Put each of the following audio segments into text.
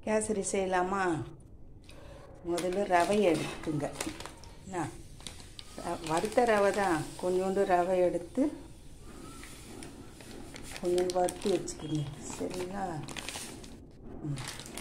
கேசரி செய்யலாமா முதல்ல ரவையை எடுத்துக்குங்க என்ன ர- வறுத்த ரவை தான் கொஞ்சோண்டு ரவை எடுத்து கொஞ்சம் வறுத்து வச்சுக்கோங்க சரிங்களா ம்.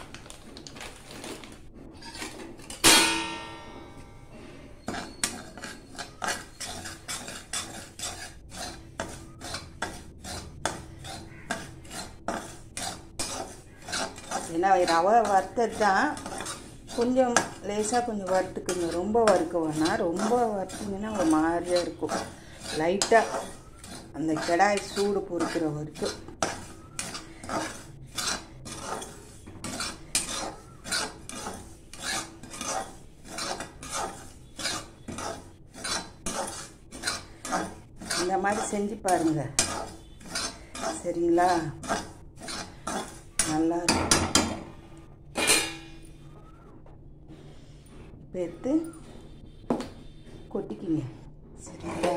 ஏன்னா ரவை வறுத்தது தான் கொஞ்சம் லேசாக கொஞ்சம் வறுத்துக்குங்க ரொம்ப வறுக்க வேணாம் ரொம்ப வறுத்தீங்கன்னா ஒரு மாதிரியாக இருக்கும் லைட்டாக அந்த கடாய் சூடு பொறுக்கிற வரைக்கும் இந்த மாதிரி செஞ்சு பாருங்க சரிங்களா நல்லா இருக்கும் இப்போ எடுத்து கொட்டிக்கிங்க சரிங்களா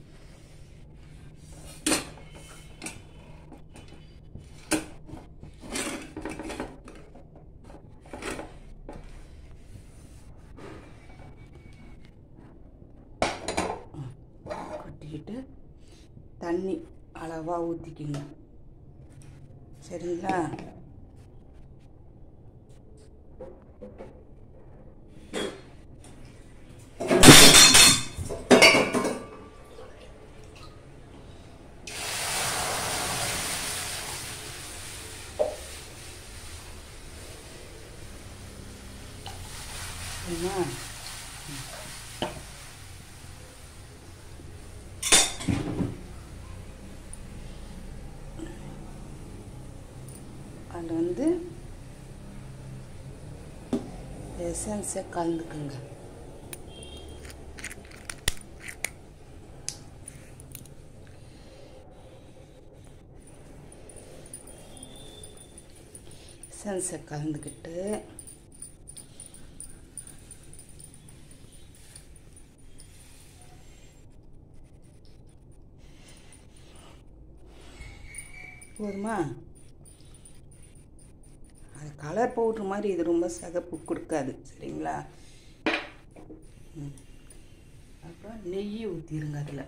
கொட்டிக்கிட்டு தண்ணி அளவாக ஊற்றிக்கிங்க சரிங்களா சரிங்களா அதில் வந்து எசன்ஸை கலந்துக்குங்க எசன்ஸை கலந்துக்கிட்டு போதுமா அது கலர் பவுட்ரு மாதிரி இது ரொம்ப சிகப்பு கொடுக்காது சரிங்களா ம். அப்புறம் நெய் ஊற்றிருங்க அதில்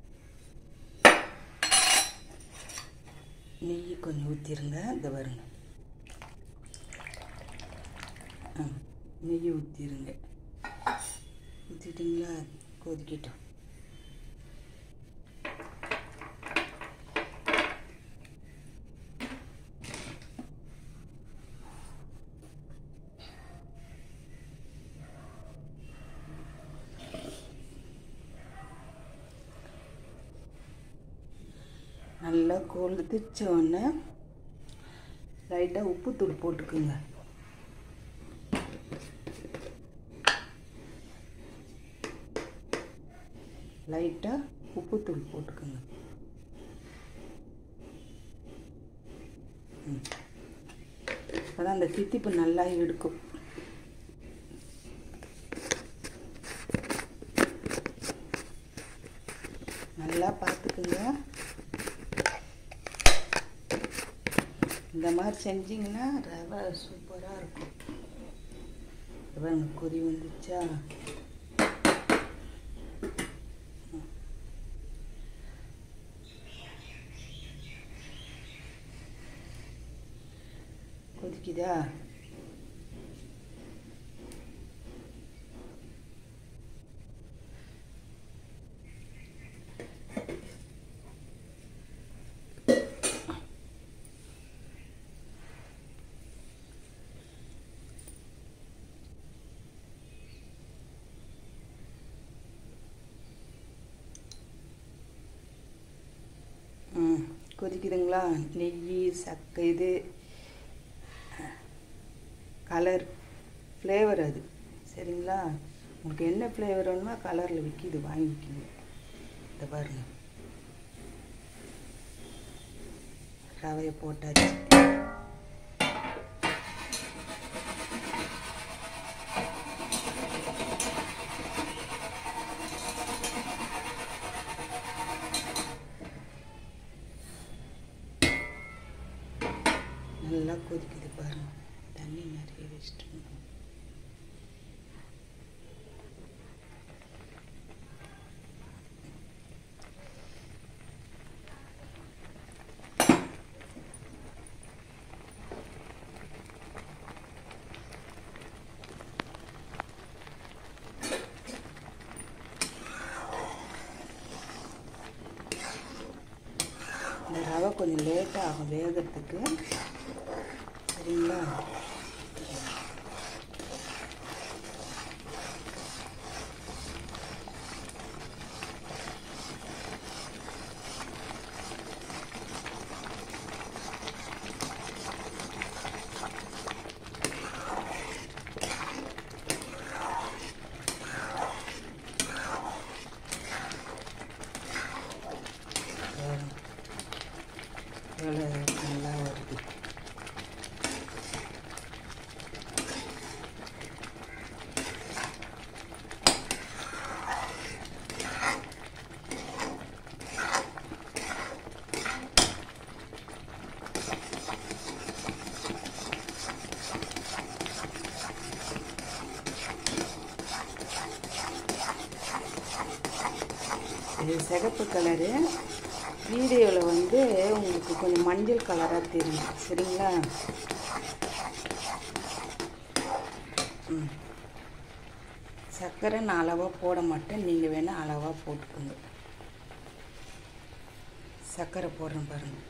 நெய் கொஞ்சம் ஊற்றிருங்க இந்த வருங்க ஆ நெய் ஊற்றிருங்க ஊற்றிட்டிங்களா கொதிக்கட்டும் நல்லா கொளுத்திச்ச உடனே லைட்டாக உப்புத்தூள் போட்டுக்குங்க லைட்டாக உப்புத்தூள் போட்டுக்குங்க ம். அப்பதான் அந்த தித்திப்பு நல்லா எடுக்கும் நல்லா பார்த்துக்குங்க இந்த மாதிரி செஞ்சிங்கன்னா ரவை சூப்பராக இருக்கும் ரவை கொதி வந்துச்சா கொதிக்குதா ம் கொதிக்குதுங்களா நெய் சக்கை இது கலர் ஃப்ளேவர் அது சரிங்களா உங்களுக்கு என்ன ஃப்ளேவர் வேணுமோ கலரில் விற்கிது வாங்கிக்கிங்க இதை பாருங்க ரவையை போட்டாச்சு நல்லா கொதிக்குது பாருங்க தண்ணி நிறைய டேஸ்ட் இந்த ரவை கொஞ்சம் லேட்டாக ஆகும் வேகிறதுக்கு சரிங்களா எவ்வளோ நல்லா வருது இது சிகப்பு கலரு வீடியோவில் வந்து உங்களுக்கு கொஞ்சம் மஞ்சள் கலராக தெரியும் சரிங்களா ம் சர்க்கரை நான் அளவாக போட மாட்டேன் நீங்கள் வேணால் அளவாக போட்டுக்கோங்க சர்க்கரை போடுறேன் பாருங்கள்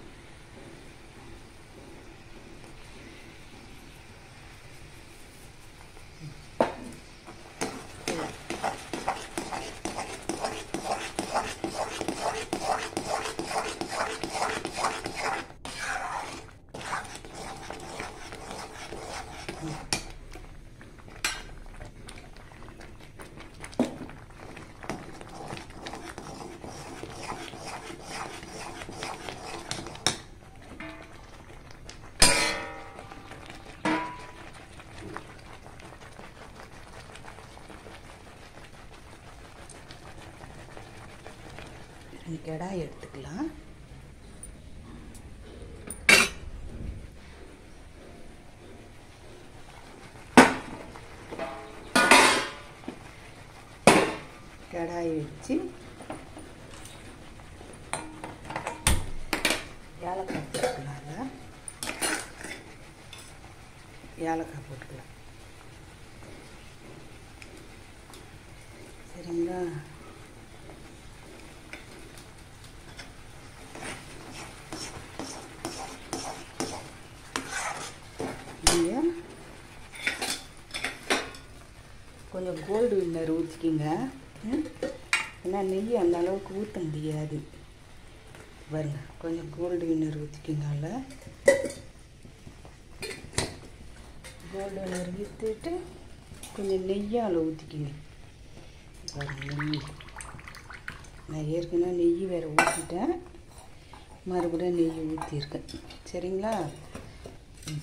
கெடாய் எடுத்துக்கலாம் கடாய் வச்சு ஏலக்காய் போட்டுக்கலாம்ல ஏலக்காய் போட்டுக்கலாம் சரிங்களா நீங்கள் கொஞ்சம் கோல்டு வின்னர் ஊற்றிக்கிங்க ம்? ஏன்னா நெய் அந்த அளவுக்கு ஊற்ற முடியாது பாருங்க கொஞ்சம் கோல்டு வின்னர் ஊற்றிக்கிங்கல்ல கோல்டு வின்னர் ஊற்றிட்டு கொஞ்சம் நெய்யால் ஊற்றிக்கிங்க பாருங்க நெய் நான் ஏற்கனவே நெய் வேறு ஊற்றிட்டேன் மறுபடியும் நெய் ஊற்றிருக்கேன் சரிங்களா ம்.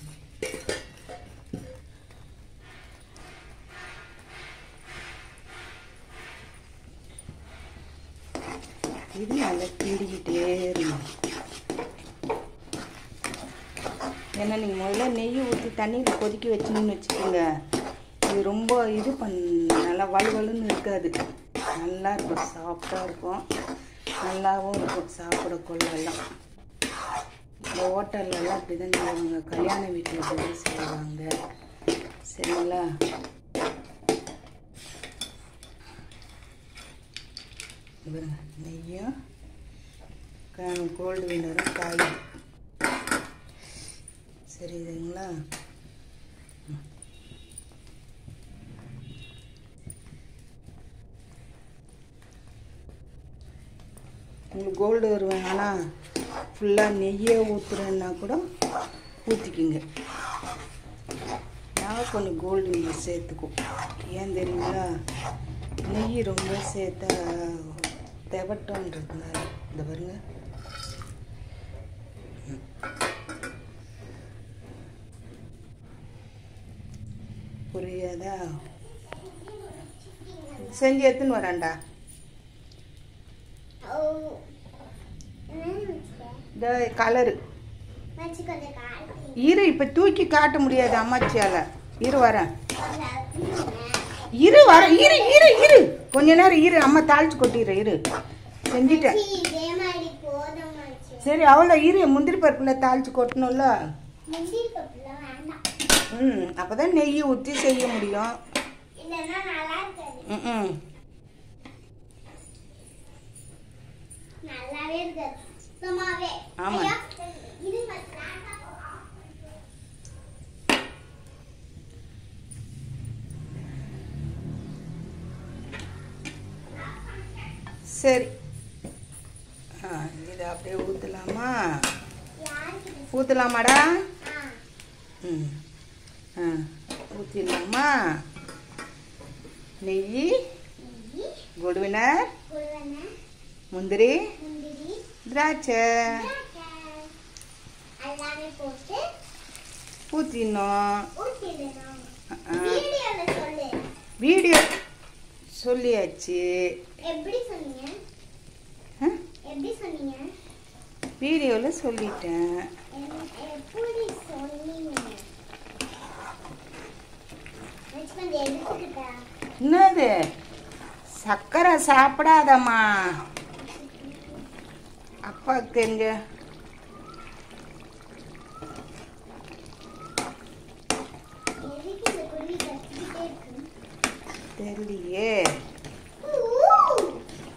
இது நல்லா கிண்டிக்கிட்டே இருக்கணும் ஏன்னா நீங்கள் முதல்ல நெய் ஊற்றி தண்ணியில் கொதிக்க வச்சிங்கன்னு வச்சுக்கோங்க இது ரொம்ப இது பண் நல்லா வலுவலுன்னு இருக்காது நல்லா இருக்கும் சாஃப்டாக இருக்கும் நல்லாவும் இருக்கும் சாப்பிட கொள்ளலாம் இந்த ஹோட்டல்லலாம் அப்படி தான் செய்வாங்க கல்யாண வீட்டில் இப்படி தான் செய்வாங்க சரிங்களா பாருங்க நெய்யும் க- கோல்டு வினரும் காயும் சரிதுங்களா ம். உங்களுக்கு கோல்டு வருவேன் ஆனால் ஃபுல்லாக நெய்யே ஊற்றுறேன்னா கூட ஊற்றிக்கிங்க நாங்கள் கொஞ்சம் கோல்டு நெய் சேர்த்துக்குவோம் ஏன் தெரியுங்களா நெய் ரொம்ப சேர்த்தா தெவட்டோன்றதுனால இந்த பாருங்க ம். புரியாதா செஞ்சு எடுத்துன்னு வரேன்டா இந்த கலரு வச்சுக்கொண்டு காட்டி இரு இப்போ தூக்கி காட்ட முடியாது அம்மாச்சியால் இரு வரேன் இரு வர இரு இரு இரு கொஞ்ச நேரம் இரு அம்மா தாளிச்சு கொட்டிடுறேன் இரு செஞ்சிட்டேன் இதே மாதிரி போதுமாச்சு சரி அவ்வளோ இரு முந்திரி பருப்பில் தாளிச்சு கொட்டணும்ல முந்திரி பப்புலாம் வேண்டாம் ம் அப்போ தான் நெய் ஊற்றி செய்ய முடியும் இல்லைன்னா நல்லா இருக்காது ம் ம் நல்லாவே இருக்காது சுத்தமாவே ஆமா. ஐயா, இது மட்டும் சரி ஆ இதை அப்படியே ஊற்றலாமா யாருக்கு ஊற்றலாமாடா ஆ ம் ஆ ஊற்றிடலாமா நெய் நெய் கொடுவினர் குழுவன முந்திரி முந்திரி திராட்சை திராட்சை எல்லாமே போட்டு ஊற்றிடணும் ஊற்றிடணும் ஆ. வீடியோல சொல்லு வீடியோ சொல்லியாச்சு எப்படி சொன்னீங்க ஆ? எப்படி சொன்னீங்க வீடியோவில் சொல்லிட்டேன் என்- எப்படி சொன்னீங்க லட்சுமதி எடுத்துக்கிட்டா என்னது சர்க்கரை சாப்பிடாதம்மா அப்பாவுக்கு தெரிஞ்ச எதுக்கு இந்த குருவி கத்திக்கிட்டே இருக்கு தெரியலையே ஊ!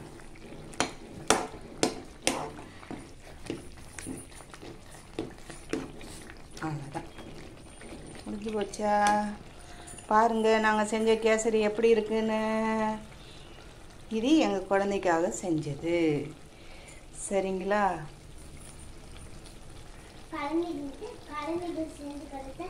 அவ்வளோதான் முடிஞ்சு போச்சா பாருங்க நாங்கள் செஞ்ச கேசரி எப்படி இருக்குன்னு இது எங்கள் குழந்தைக்காக செஞ்சது சரிங்களா கலந்துக்கிட்டு கலந்துட்டு சேர்ந்து கலந்து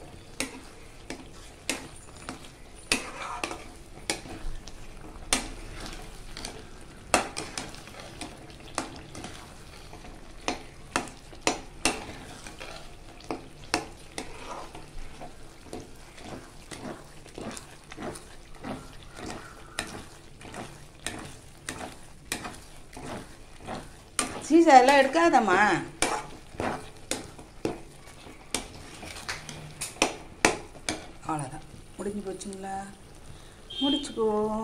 சீசா எல்லாம் எடுக்காதம்மா அவ்வளோதான் முடிஞ்சு போச்சுங்களா முடிச்சுக்கோ